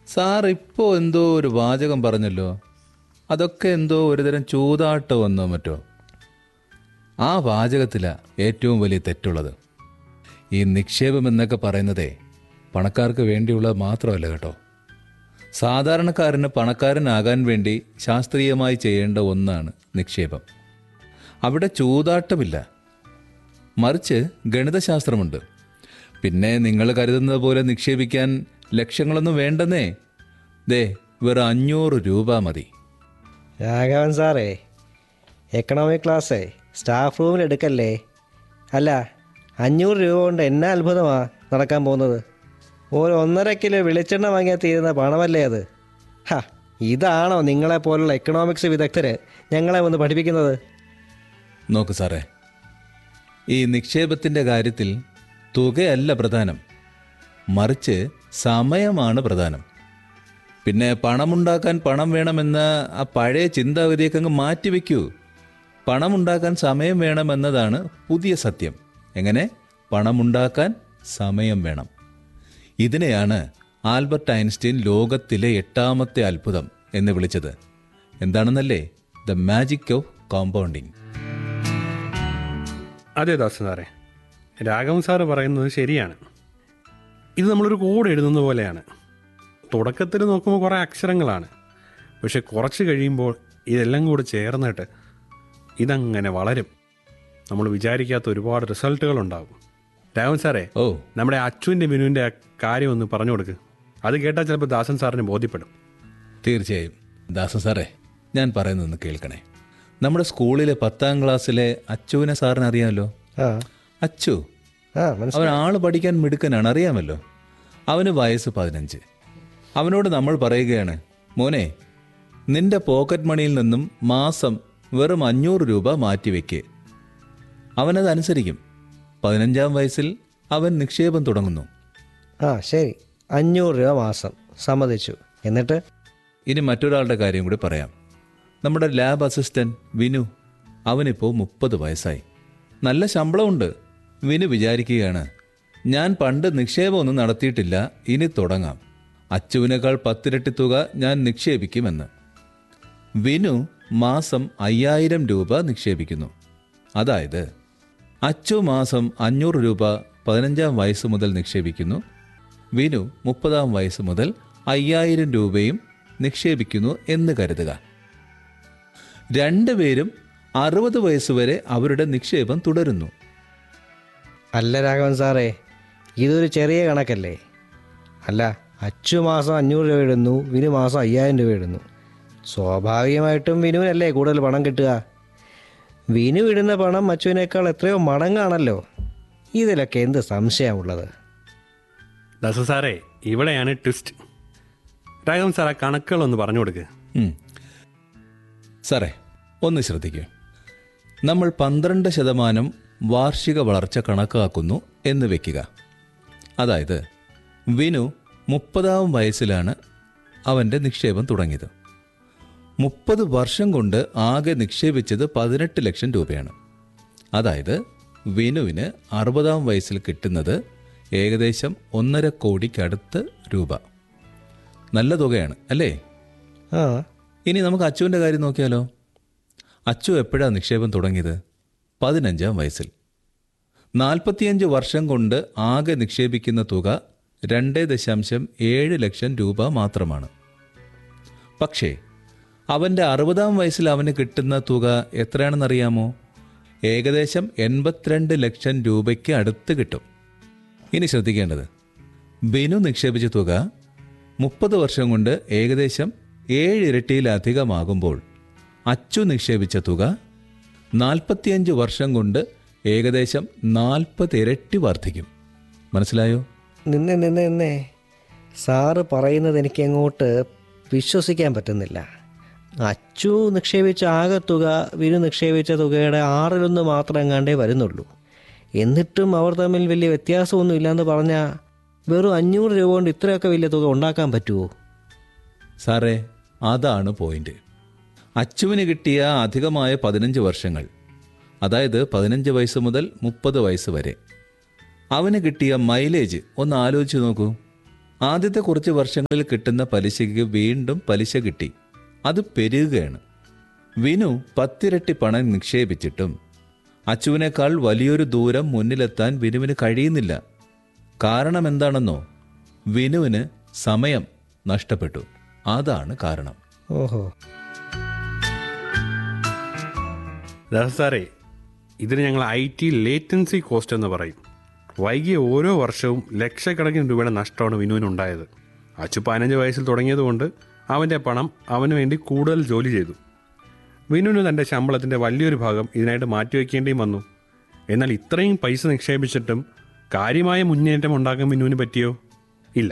Sir ഇപ്പോൾ എന്തോ ഒരു വാചകം പറഞ്ഞല്ലോ അതൊക്കെ എന്തോ ഒരുതരം ചൂതാട്ടമെന്നോ മറ്റോ ആ വാചകത്തിലാണ് ഏറ്റവും വലിയ തെറ്റുള്ളത് ഈ നിക്ഷേപം എന്നൊക്കെ പറയുന്നതേ പണക്കാർക്ക് വേണ്ടിയുള്ളത് മാത്രമല്ല കേട്ടോ സാധാരണക്കാരന് പണക്കാരനാകാൻ വേണ്ടി ശാസ്ത്രീയമായി ചെയ്യേണ്ട ഒന്നാണ് നിക്ഷേപം അവിടെ ചൂതാട്ടമില്ല മറിച്ച് ഗണിതശാസ്ത്രമുണ്ട് പിന്നെ നിങ്ങൾ കരുതുന്നത് പോലെ നിക്ഷേപിക്കാൻ ലക്ഷ്യങ്ങളൊന്നും വേണ്ടെന്നേ ദേ വെറും അഞ്ഞൂറ് രൂപ മതി രാഘവൻ സാറേ എക്കണോമിക് ക്ലാസ്സേ സ്റ്റാഫ് റൂമിൽ എടുക്കല്ലേ അല്ല അഞ്ഞൂറ് രൂപ കൊണ്ട് എന്നാ അത്ഭുതമാ നടക്കാൻ പോകുന്നത് ഒരു ഒന്നര കിലോ വെളിച്ചെണ്ണ വാങ്ങിയാൽ തീരുന്ന പണമല്ലേ അത് ഹാ ഇതാണോ നിങ്ങളെ പോലുള്ള എക്കണോമിക്സ് വിദഗ്ധര് ഞങ്ങളെ ഒന്ന് പഠിപ്പിക്കുന്നത് നോക്ക് സാറേ ഈ നിക്ഷേപത്തിൻ്റെ കാര്യത്തിൽ തുകയല്ല പ്രധാനം മറിച്ച് സമയമാണ് പ്രധാനം പിന്നെ പണമുണ്ടാക്കാൻ പണം വേണമെന്ന ആ പഴയ ചിന്താഗതിയൊക്കെ അങ്ങ് മാറ്റിവെക്കൂ പണമുണ്ടാക്കാൻ സമയം വേണമെന്നതാണ് പുതിയ സത്യം എങ്ങനെ പണമുണ്ടാക്കാൻ സമയം വേണം ഇതിനെയാണ് ആൽബർട്ട് ഐൻസ്റ്റീൻ ലോകത്തിലെ എട്ടാമത്തെ അത്ഭുതം എന്ന് വിളിച്ചത് എന്താണെന്നല്ലേ ദ മാജിക് ഓഫ് കോമ്പൗണ്ടിങ് അതെ ദാസൻ സാറേ രാഘവൻ സാറ് പറയുന്നത് ശരിയാണ് ഇത് നമ്മളൊരു കോഡ് എഴുതുന്ന പോലെയാണ് തുടക്കത്തിൽ നോക്കുമ്പോൾ കുറേ അക്ഷരങ്ങളാണ് പക്ഷെ കുറച്ച് കഴിയുമ്പോൾ ഇതെല്ലാം കൂടെ ചേർന്നിട്ട് ഇതങ്ങനെ വളരും നമ്മൾ വിചാരിക്കാത്ത ഒരുപാട് റിസൾട്ടുകൾ ഉണ്ടാകും രാഘവൻ സാറേ ഓ നമ്മുടെ അച്ചുവിൻ്റെ ബിനുവിൻ്റെ ആ കാര്യം ഒന്ന് പറഞ്ഞു കൊടുക്ക് അത് കേട്ടാൽ ചിലപ്പോൾ ദാസൻ സാറിന് ബോധ്യപ്പെടും തീർച്ചയായും ദാസ സാറേ ഞാൻ പറയുന്നതൊന്ന് കേൾക്കണേ നമ്മുടെ സ്കൂളിലെ പത്താം ക്ലാസ്സിലെ അച്ചുവിനെ സാറിന് അറിയാമല്ലോ ആ അച്ചു ആ മനസ്സിലായി അവൻ ആള് പഠിക്കാൻ മിടുക്കനാണ് അറിയാമല്ലോ അവന് വയസ്സ് പതിനഞ്ച് അവനോട് നമ്മൾ പറയുകയാണ് മോനെ നിന്റെ പോക്കറ്റ് മണിയിൽ നിന്നും മാസം വെറും അഞ്ഞൂറ് രൂപ മാറ്റിവെക്ക് അവനത് അനുസരിക്കും പതിനഞ്ചാം വയസ്സിൽ അവൻ നിക്ഷേപം തുടങ്ങുന്നു ആ ശരി അഞ്ഞൂറ് രൂപ മാസം സമ്മതിച്ചു എന്നിട്ട് ഇനി മറ്റൊരാളുടെ കാര്യം കൂടി പറയാം നമ്മുടെ ലാബ് അസിസ്റ്റന്റ് വിനു അവനിപ്പോൾ മുപ്പത് വയസ്സായി നല്ല ശമ്പളമുണ്ട് വിനു വിചാരിക്കുകയാണ് ഞാൻ പണ്ട് നിക്ഷേപമൊന്നും നടത്തിയിട്ടില്ല ഇനി തുടങ്ങാം അച്ചുവിനേക്കാൾ പത്തിരട്ടി തുക ഞാൻ നിക്ഷേപിക്കുമെന്ന് വിനു മാസം അയ്യായിരം രൂപ നിക്ഷേപിക്കുന്നു അതായത് അച്ചു മാസം അഞ്ഞൂറ് രൂപ പതിനഞ്ചാം വയസ്സ് മുതൽ നിക്ഷേപിക്കുന്നു വിനു മുപ്പതാം വയസ്സ് മുതൽ അയ്യായിരം രൂപയും നിക്ഷേപിക്കുന്നു എന്ന് കരുതുക രണ്ടുപേരും അറുപത് വയസ്സുവരെ അവരുടെ നിക്ഷേപം തുടരുന്നു അല്ല രാഘവൻ സാറേ ഇതൊരു ചെറിയ കണക്കല്ലേ അല്ല അച്ചു മാസം അഞ്ഞൂറ് രൂപ ഇടുന്നു വിനു മാസം അയ്യായിരം രൂപ ഇടുന്നു സ്വാഭാവികമായിട്ടും വിനുവിനല്ലേ കൂടുതൽ പണം കിട്ടുക വിനു ഇടുന്ന പണം അച്ചുവിനേക്കാൾ എത്രയോ മടങ്ങാണല്ലോ ഇതിലൊക്കെ എന്ത് സംശയമുള്ളത് ദാസൻ സാറേ ഇവിടെയാണ് ട്വിസ്റ്റ് രാഘവൻ സാർ ആ കണക്കുകളൊന്ന് പറഞ്ഞു കൊടുക്ക് ഉം. സാറേ ഒന്ന് ശ്രദ്ധിക്കൂ നമ്മൾ പന്ത്രണ്ട് ശതമാനം വാർഷിക വളർച്ച കണക്കാക്കുന്നു എന്ന് വെക്കുക അതായത് വിനു മുപ്പതാം വയസ്സിലാണ് അവൻ്റെ നിക്ഷേപം തുടങ്ങിയത് മുപ്പത് വർഷം കൊണ്ട് ആകെ നിക്ഷേപിച്ചത് പതിനെട്ട് ലക്ഷം രൂപയാണ് അതായത് വിനുവിന് അറുപതാം വയസ്സിൽ കിട്ടുന്നത് ഏകദേശം ഒന്നര കോടിക്കടുത്ത് രൂപ നല്ല തുകയാണ് അല്ലേ ആ ഇനി നമുക്ക് അച്ചുവിൻ്റെ കാര്യം നോക്കിയാലോ അച്ചു എപ്പോഴാണ് നിക്ഷേപം തുടങ്ങിയത് പതിനഞ്ചാം വയസ്സിൽ നാൽപ്പത്തിയഞ്ച് വർഷം കൊണ്ട് ആകെ നിക്ഷേപിക്കുന്ന തുക രണ്ട് ദശാംശം ഏഴ് ലക്ഷം രൂപ മാത്രമാണ് പക്ഷേ അവൻ്റെ അറുപതാം വയസ്സിൽ അവന് കിട്ടുന്ന തുക എത്രയാണെന്നറിയാമോ ഏകദേശം എൺപത്തിരണ്ട് ലക്ഷം രൂപയ്ക്ക് അടുത്ത് കിട്ടും ഇനി ശ്രദ്ധിക്കേണ്ടത് ബിനു നിക്ഷേപിച്ച തുക മുപ്പത് വർഷം കൊണ്ട് ഏകദേശം ഏഴ് ഇരട്ടിയിലധികമാകുമ്പോൾ അച്ചു നിക്ഷേപിച്ച തുക നാൽപ്പത്തിയഞ്ച് വർഷം കൊണ്ട് ഏകദേശം നാൽപ്പത് ഇരട്ടി വർദ്ധിക്കും മനസ്സിലായോ നിന്നെ നിന്നെ നിന്നെ സാറ് പറയുന്നത് എനിക്ക് അങ്ങോട്ട് വിശ്വസിക്കാൻ പറ്റുന്നില്ല അച്ചു നിക്ഷേപിച്ച ആകെ തുക വിനു നിക്ഷേപിച്ച തുകയുടെ ആറിലൊന്ന് മാത്രം എങ്ങാണ്ടേ വരുന്നുള്ളൂ എന്നിട്ടും അവർ തമ്മിൽ വലിയ വ്യത്യാസമൊന്നും ഇല്ലാന്ന് പറഞ്ഞാൽ വെറും അഞ്ഞൂറ് രൂപ കൊണ്ട് ഇത്രയൊക്കെ വലിയ തുക ഉണ്ടാക്കാൻ പറ്റുമോ സാറേ അതാണ് പോയിന്റ് അച്ചുവിന് കിട്ടിയ അധികമായ പതിനഞ്ച് വർഷങ്ങൾ അതായത് പതിനഞ്ച് വയസ്സ് മുതൽ മുപ്പത് വയസ്സ് വരെ അവന് കിട്ടിയ മൈലേജ് ഒന്ന് ആലോചിച്ച് നോക്കൂ ആദ്യത്തെ കുറച്ച് വർഷങ്ങളിൽ കിട്ടുന്ന പലിശയ്ക്ക് വീണ്ടും പലിശ കിട്ടി അത് പെരുകുകയാണ് വിനു പത്തിരട്ടി പണം നിക്ഷേപിച്ചിട്ടും അച്ചുവിനേക്കാൾ വലിയൊരു ദൂരം മുന്നിലെത്താൻ വിനുവിന് കഴിയുന്നില്ല കാരണം എന്താണെന്നോ വിനുവിന് സമയം നഷ്ടപ്പെട്ടു അതാണ് കാരണം ഓഹോ ദാസ് സാറേ ഇതിന് ഞങ്ങൾ ഐ ടി ലേറ്റൻസി കോസ്റ്റ് എന്ന് പറയും വൈകിയ ഓരോ വർഷവും ലക്ഷക്കണക്കിന് രൂപയുടെ നഷ്ടമാണ് വിനുവിനുണ്ടായത് അച്ചു പതിനഞ്ച് വയസ്സിൽ തുടങ്ങിയതുകൊണ്ട് അവൻ്റെ പണം അവന് വേണ്ടി കൂടുതൽ ജോലി ചെയ്തു വിനുവിന് തൻ്റെ ശമ്പളത്തിൻ്റെ വലിയൊരു ഭാഗം ഇതിനായിട്ട് മാറ്റിവെക്കേണ്ടിയും വന്നു എന്നാൽ ഇത്രയും പൈസ നിക്ഷേപിച്ചിട്ടും കാര്യമായ മുന്നേറ്റം ഉണ്ടാക്കാൻ വിനുവിന് പറ്റിയോ ഇല്ല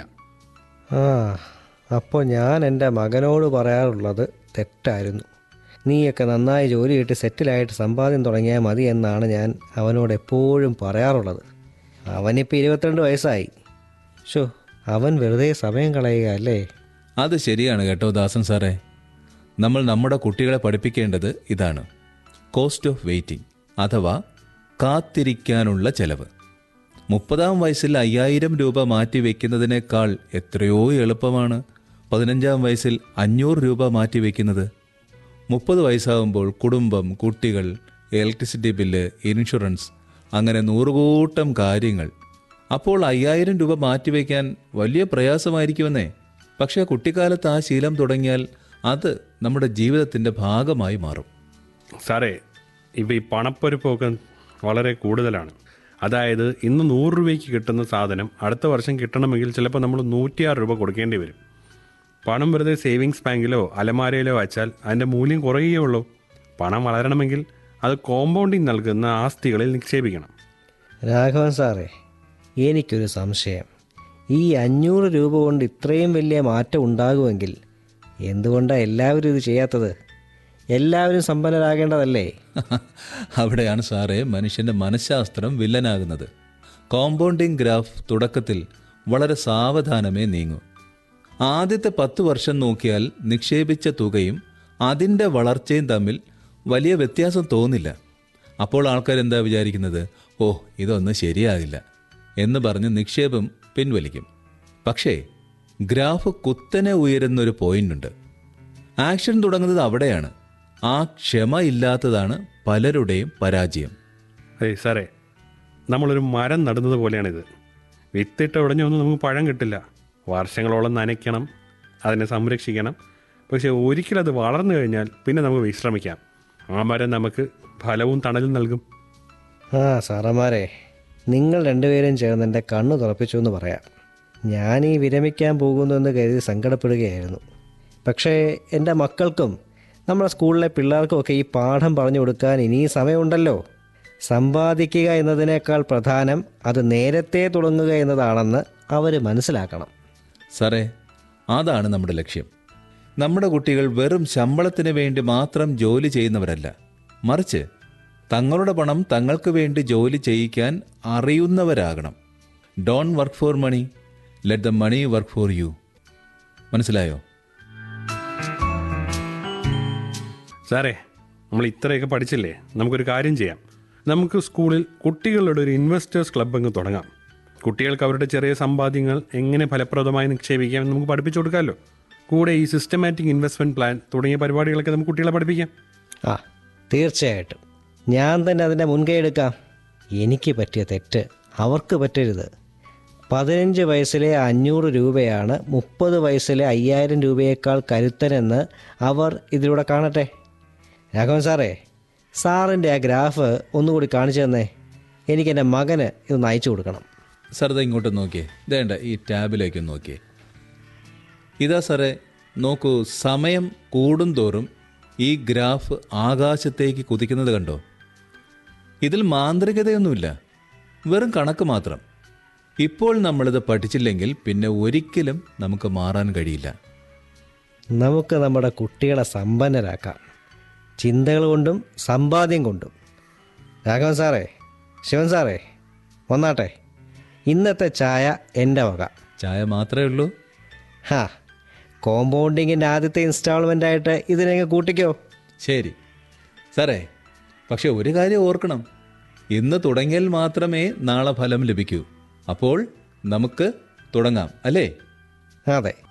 ആ അപ്പോൾ ഞാൻ എൻ്റെ മകനോട് പറയാറുള്ളത് തെറ്റായിരുന്നു നീയൊക്കെ നന്നായി ജോലി കിട്ടി സെറ്റിലായിട്ട് സമ്പാദ്യം തുടങ്ങിയാൽ മതി എന്നാണ് ഞാൻ അവനോട് എപ്പോഴും പറയാറുള്ളത് അവനിപ്പോൾ ഇരുപത്തിരണ്ട് വയസ്സായി ഷോ അവൻ വെറുതെ സമയം കളയുക അല്ലേ അത് ശരിയാണ് കേട്ടോ ദാസൻ സാറേ നമ്മൾ നമ്മുടെ കുട്ടികളെ പഠിപ്പിക്കേണ്ടത് ഇതാണ് കോസ്റ്റ് ഓഫ് വെയിറ്റിംഗ് അഥവാ കാത്തിരിക്കാനുള്ള ചെലവ് മുപ്പതാം വയസ്സിൽ അയ്യായിരം രൂപ മാറ്റി വയ്ക്കുന്നതിനേക്കാൾ എത്രയോ എളുപ്പമാണ് പതിനഞ്ചാം വയസ്സിൽ അഞ്ഞൂറ് രൂപ മാറ്റി വയ്ക്കുന്നത് മുപ്പത് വയസ്സാകുമ്പോൾ കുടുംബം കുട്ടികൾ ഇലക്ട്രിസിറ്റി ബില്ല് ഇൻഷുറൻസ് അങ്ങനെ നൂറുകൂട്ടം കാര്യങ്ങൾ അപ്പോൾ അയ്യായിരം രൂപ മാറ്റിവെക്കാൻ വലിയ പ്രയാസമായിരിക്കുമെന്നേ പക്ഷേ കുട്ടിക്കാലത്ത് ആ ശീലം തുടങ്ങിയാൽ അത് നമ്മുടെ ജീവിതത്തിൻ്റെ ഭാഗമായി മാറും സാറേ ഇപ്പോൾ ഈ പണപ്പെരുപ്പമൊക്കെ വളരെ കൂടുതലാണ് അതായത് ഇന്ന് നൂറ് രൂപയ്ക്ക് കിട്ടുന്ന സാധനം അടുത്ത വർഷം കിട്ടണമെങ്കിൽ ചിലപ്പോൾ നമ്മൾ നൂറ്റിയാറ് രൂപ കൊടുക്കേണ്ടി വരും പണം വെറുതെ സേവിങ്സ് ബാങ്കിലോ അലമാരയിലോ വച്ചാൽ അതിൻ്റെ മൂല്യം കുറയുകയുള്ളൂ പണം വളരണമെങ്കിൽ അത് കോമ്പൗണ്ടിങ് നൽകുന്ന ആസ്തികളിൽ നിക്ഷേപിക്കണം രാഘവൻ സാറേ എനിക്കൊരു സംശയം ഈ അഞ്ഞൂറ് രൂപ കൊണ്ട് ഇത്രയും വലിയ മാറ്റം ഉണ്ടാകുമെങ്കിൽ എന്തുകൊണ്ടാണ് എല്ലാവരും ഇത് ചെയ്യാത്തത് എല്ലാവരും സമ്പന്നരാകേണ്ടതല്ലേ അവിടെയാണ് സാറേ മനുഷ്യൻ്റെ മനഃശാസ്ത്രം വില്ലനാകുന്നത് കോമ്പൗണ്ടിംഗ് ഗ്രാഫ് തുടക്കത്തിൽ വളരെ സാവധാനമേ നീങ്ങൂ ആദ്യത്തെ പത്ത് വർഷം നോക്കിയാൽ നിക്ഷേപിച്ച തുകയും അതിൻ്റെ വളർച്ചയും തമ്മിൽ വലിയ വ്യത്യാസം തോന്നില്ല അപ്പോൾ ആൾക്കാർ എന്താ വിചാരിക്കുന്നത് ഓ ഇതൊന്നും ശരിയാകില്ല എന്ന് പറഞ്ഞ് നിക്ഷേപം പിൻവലിക്കും പക്ഷേ ഗ്രാഫ് കുത്തനെ ഉയരുന്നൊരു പോയിന്റുണ്ട് ആക്ഷൻ തുടങ്ങുന്നത് അവിടെയാണ് ആ ക്ഷമ ഇല്ലാത്തതാണ് പലരുടെയും പരാജയം അതെ സാറേ നമ്മളൊരു മരം നടുന്നത് പോലെയാണിത് വിത്തിട്ട് ഉടഞ്ഞൊന്നും നമുക്ക് പഴം കിട്ടില്ല വർഷങ്ങളോളം നനയ്ക്കണം അതിനെ സംരക്ഷിക്കണം പക്ഷേ ഒരിക്കലും അത് വളർന്നു കഴിഞ്ഞാൽ പിന്നെ നമുക്ക് വിശ്രമിക്കാം ആ മരം നമുക്ക് ഫലവും തണലും നൽകും ആ സാറന്മാരെ നിങ്ങൾ രണ്ടുപേരും ചേർന്ന് എൻ്റെ കണ്ണ് തുറപ്പിച്ചു എന്ന് പറയാം ഞാൻ ഈ വിരമിക്കാൻ പോകുന്നു എന്ന് കരുതി സങ്കടപ്പെടുകയായിരുന്നു പക്ഷേ എൻ്റെ മക്കൾക്കും നമ്മുടെ സ്കൂളിലെ പിള്ളേർക്കും ഒക്കെ ഈ പാഠം പറഞ്ഞു കൊടുക്കാൻ ഇനിയും സമയമുണ്ടല്ലോ സമ്പാദിക്കുക എന്നതിനേക്കാൾ പ്രധാനം അത് നേരത്തെ തുടങ്ങുക എന്നതാണെന്ന് അവർ മനസ്സിലാക്കണം സാറേ അതാണ് നമ്മുടെ ലക്ഷ്യം നമ്മുടെ കുട്ടികൾ വെറും ശമ്പളത്തിന് വേണ്ടി മാത്രം ജോലി ചെയ്യുന്നവരല്ല മറിച്ച് തങ്ങളുടെ പണം തങ്ങൾക്ക് വേണ്ടി ജോലി ചെയ്യിക്കാൻ അറിയുന്നവരാകണം don't work for money let the money work for you മനസ്സിലായോ സാറേ നമ്മൾ ഇത്രയൊക്കെ പഠിച്ചില്ലേ നമുക്കൊരു കാര്യം ചെയ്യാം നമുക്ക് സ്കൂളിൽ കുട്ടികളുടെ ഒരു ഇൻവെസ്റ്റേഴ്സ് ക്ലബ്ബ് അങ്ങ് തുടങ്ങാം കുട്ടികൾക്ക് അവരുടെ ചെറിയ സമ്പാദ്യങ്ങൾ എങ്ങനെ ഫലപ്രദമായി നിക്ഷേപിക്കാം എന്ന് നമുക്ക് പഠിപ്പിച്ചു കൊടുക്കാമല്ലോ കൂടെ ഈ സിസ്റ്റമാറ്റിക് ഇൻവെസ്റ്റ്മെൻറ്റ് പ്ലാൻ തുടങ്ങിയ പരിപാടികളൊക്കെ നമുക്ക് കുട്ടികളെ പഠിപ്പിക്കാം ആ തീർച്ചയായിട്ടും ഞാൻ തന്നെ അതിൻ്റെ മുൻകൈ എടുക്കാം എനിക്ക് പറ്റിയ തെറ്റ് അവർക്ക് പറ്റരുത് പതിനഞ്ച് വയസ്സിലെ അഞ്ഞൂറ് രൂപയാണ് മുപ്പത് വയസ്സിലെ അയ്യായിരം രൂപയേക്കാൾ കരുത്തനെന്ന് അവർ ഇതിലൂടെ കാണട്ടെ രാഘവൻ സാറേ സാറിൻ്റെ ആ ഗ്രാഫ് ഒന്നുകൂടി കാണിച്ചു തന്നേ എനിക്ക് എൻ്റെ മകന് ഇതൊന്ന് അയച്ചു കൊടുക്കണം സാർ ഇത് ഇങ്ങോട്ട് നോക്കിയേ ഇതേണ്ട ഈ ടാബിലേക്ക് ഒന്ന് നോക്കിയേ ഇതാ സാറേ നോക്കൂ സമയം കൂടുന്തോറും ഈ ഗ്രാഫ് ആകാശത്തേക്ക് കുതിക്കുന്നത് കണ്ടോ ഇതിൽ മാന്ത്രികതയൊന്നുമില്ല വെറും കണക്ക് മാത്രം ഇപ്പോൾ നമ്മളിത് പഠിച്ചില്ലെങ്കിൽ പിന്നെ ഒരിക്കലും നമുക്ക് മാറാൻ കഴിയില്ല നമുക്ക് നമ്മുടെ കുട്ടികളെ സമ്പന്നരാക്കാം ചിന്തകൾ കൊണ്ടും സമ്പാദ്യം കൊണ്ടും രാഘവൻ സാറേ ശിവൻ സാറേ വന്നാട്ടെ ഇന്നത്തെ ചായ എൻ്റെ വക ചായ മാത്രമേ ഉള്ളൂ ഹാ കോമ്പൗണ്ടിങ്ങിൻ്റെ ആദ്യത്തെ ഇൻസ്റ്റാൾമെൻ്റ് ആയിട്ട് ഇതിനെങ്ങ് കൂട്ടിക്കോ ശരി സാറേ പക്ഷെ ഒരു കാര്യം ഓർക്കണം ഇന്ന് തുടങ്ങിയാൽ മാത്രമേ നാളെ ഫലം ലഭിക്കൂ അപ്പോൾ നമുക്ക് തുടങ്ങാം അല്ലേ അതെ